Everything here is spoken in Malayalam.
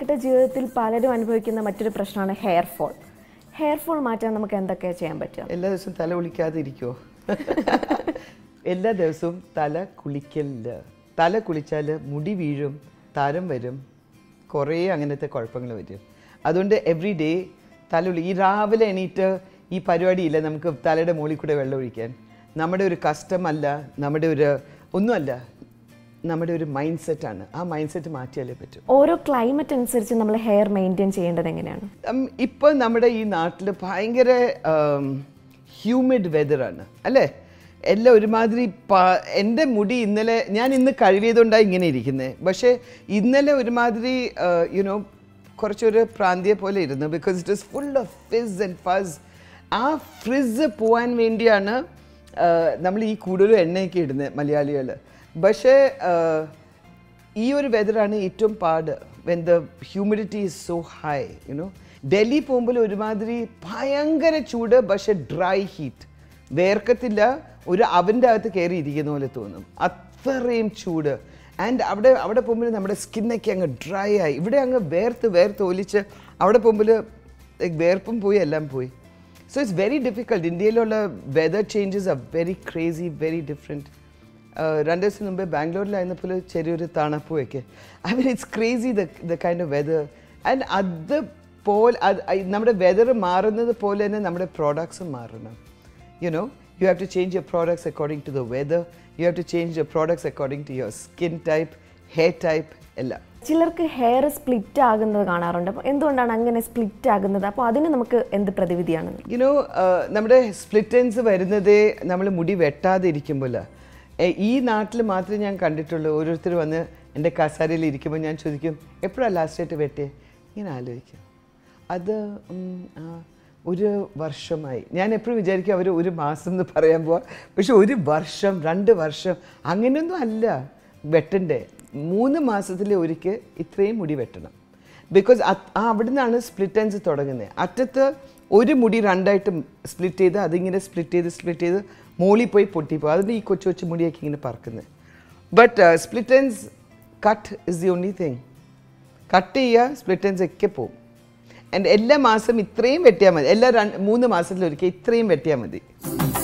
കാലഘട്ട ജീവിതത്തിൽ പലരും അനുഭവിക്കുന്ന മറ്റൊരു പ്രശ്നമാണ് ഹെയർ ഫോൾ ഹെയർ ഫോൾ മാറ്റാൻ നമുക്ക് എന്തൊക്കെയാണ് ചെയ്യാൻ പറ്റുക എല്ലാ ദിവസവും തല കുളിക്കാതെ ഇരിക്കുമോ എല്ലാ ദിവസവും തല കുളിക്കലില്ല തല കുളിച്ചാൽ മുടി വീഴും താരം വരും കുറേ അങ്ങനത്തെ കുഴപ്പങ്ങൾ വരും അതുകൊണ്ട് എവറി ഡേ തല കുളി ഈ രാവിലെ എണീറ്റ് ഈ പരിപാടിയില്ല നമുക്ക് തലയുടെ മുകളിൽ കൂടെ വെള്ളം ഒഴിക്കാൻ നമ്മുടെ ഒരു കഷ്ടമല്ല നമ്മുടെ ഒരു ഒന്നുമല്ല നമ്മുടെ ഒരു മൈൻഡ് സെറ്റാണ് ആ മൈൻഡ് സെറ്റ് മാറ്റിയാലേ പറ്റൂ ഓരോ ക്ലൈമറ്റ് അനുസരിച്ച് നമ്മൾ ഹെയർ മെയിൻറ്റെയിൻ ചെയ്യേണ്ടത് എങ്ങനെയാണ് ഉം, ഇപ്പൊ നമ്മുടെ ഈ നാട്ടിൽ ഭയങ്കര ഹ്യൂമിഡ് വെതറാണ് അല്ലേ എല്ലാം ഒരുമാതിരി പ- എൻ്റെ മുടി ഇന്നലെ ഞാൻ ഇന്ന് കഴുകിയതുകൊണ്ടാണ് ഇങ്ങനെ ഇരിക്കുന്നത് പക്ഷേ ഇന്നലെ ഒരുമാതിരി യുനോ കുറച്ചൊരു പ്രാന്തിയെ പോലെ ഇരുന്നു because it is full of fizz and fuss ആ ഫ്രിസ് പോവാൻ വേണ്ടിയാണ് നമ്മൾ ഈ കൂടുതലും എണ്ണയൊക്കെ ഇടുന്നത് മലയാളികൾ പക്ഷേ ആ, ഈ ഒരു വെതറാണ് ഏറ്റവും പാട് when the humidity is so high you know Delhi പോകുമ്പോൾ ഒരുമാതിരി ഭയങ്കര ചൂട് പക്ഷെ ഡ്രൈ ഹീറ്റ് വേർക്കത്തില്ല ഒരു അവൻ്റെ അകത്ത് കയറി ഇരിക്കുന്ന പോലെ തോന്നും അത്രയും ചൂട് ആൻഡ് അവിടെ അവിടെ പോകുമ്പോൾ നമ്മുടെ സ്കിന്നൊക്കെ അങ്ങ് ഡ്രൈ ആയി ഇവിടെ അങ്ങ് വേർത്ത് വേർത്ത് ഒലിച്ച് അവിടെ പോകുമ്പോൾ വേർപ്പും പോയി എല്ലാം പോയി സോ ഇറ്റ്സ് വെരി ഡിഫിക്കൽട്ട് ഇന്ത്യയിലുള്ള weather changes are very crazy very different രണ്ട് ദിവസം മുമ്പേ ബാംഗ്ലൂരിലായിരുന്നപ്പോൾ ചെറിയൊരു തണുപ്പൊക്കെ I mean it's crazy the the kind of weather and അത് പോലെ അത് ഐ- നമ്മുടെ വെതർ മാറുന്നത് പോലെ തന്നെ നമ്മുടെ പ്രോഡക്ട്സും മാറണം you know you have to change your products according to the weather you have to change your products according to your skin type hair type എല്ലാം ചിലർക്ക് ഹെയർ സ്പ്ലിറ്റ് ആകുന്നത് കാണാറുണ്ട് അപ്പോൾ എന്തുകൊണ്ടാണ് അങ്ങനെ സ്പ്ലിറ്റ് ആകുന്നത് അപ്പോൾ അതിന് നമുക്ക് എന്ത് പ്രതിവിധിയാണ് യുനോ നമ്മുടെ സ്പ്ലിറ്റൻസ് വരുന്നതേ നമ്മൾ മുടി വെട്ടാതെ ഇരിക്കുമ്പോൾ ഈ നാട്ടിൽ മാത്രമേ ഞാൻ കണ്ടിട്ടുള്ളൂ ഓരോരുത്തർ വന്ന് എൻ്റെ കസാരയിൽ ഇരിക്കുമ്പോൾ ഞാൻ ചോദിക്കും എപ്പോഴാണ് ലാസ്റ്റ് ആയിട്ട് വെട്ടിയേ ഇങ്ങനെ ആലോചിക്കും അത് ഉം, ആ, ഒരു വർഷമായി ഞാൻ എപ്പോഴും വിചാരിക്കും അവർ ഒരു മാസം എന്ന് പറയാൻ പോവാ പക്ഷെ ഒരു വർഷം രണ്ട് വർഷം അങ്ങനെയൊന്നും അല്ല വെട്ടണ്ടേ മൂന്ന് മാസത്തിലെ ഒരിക്കൽ ഇത്രയും മുടി വെട്ടണം ബിക്കോസ് അവിടെ നിന്നാണ് സ്പ്ലിറ്റൻസ് തുടങ്ങുന്നത് അറ്റത്ത് ഒരു മുടി രണ്ടായിട്ട് സ്പ്ലിറ്റ് ചെയ്ത് അതിങ്ങനെ സ്പ്ലിറ്റ് ചെയ്ത് സ്പ്ലിറ്റ് ചെയ്ത് മോളിൽ പോയി പൊട്ടിപ്പോകും അതിന് ഈ കൊച്ചു കൊച്ചു മുടിയൊക്കെ ഇങ്ങനെ പറക്കുന്നത് but split ends cut is the only thing cut ചെയ്യുക സ്പ്ലിറ്റൻസ് ഒക്കെ പോകും ആൻഡ് എല്ലാ മാസം ഇത്രയും വെട്ടിയാൽ മതി എല്ലാ രണ്ട് മൂന്ന് മാസത്തിലൊരിക്കൽ ഇത്രയും വെട്ടിയാൽ മതി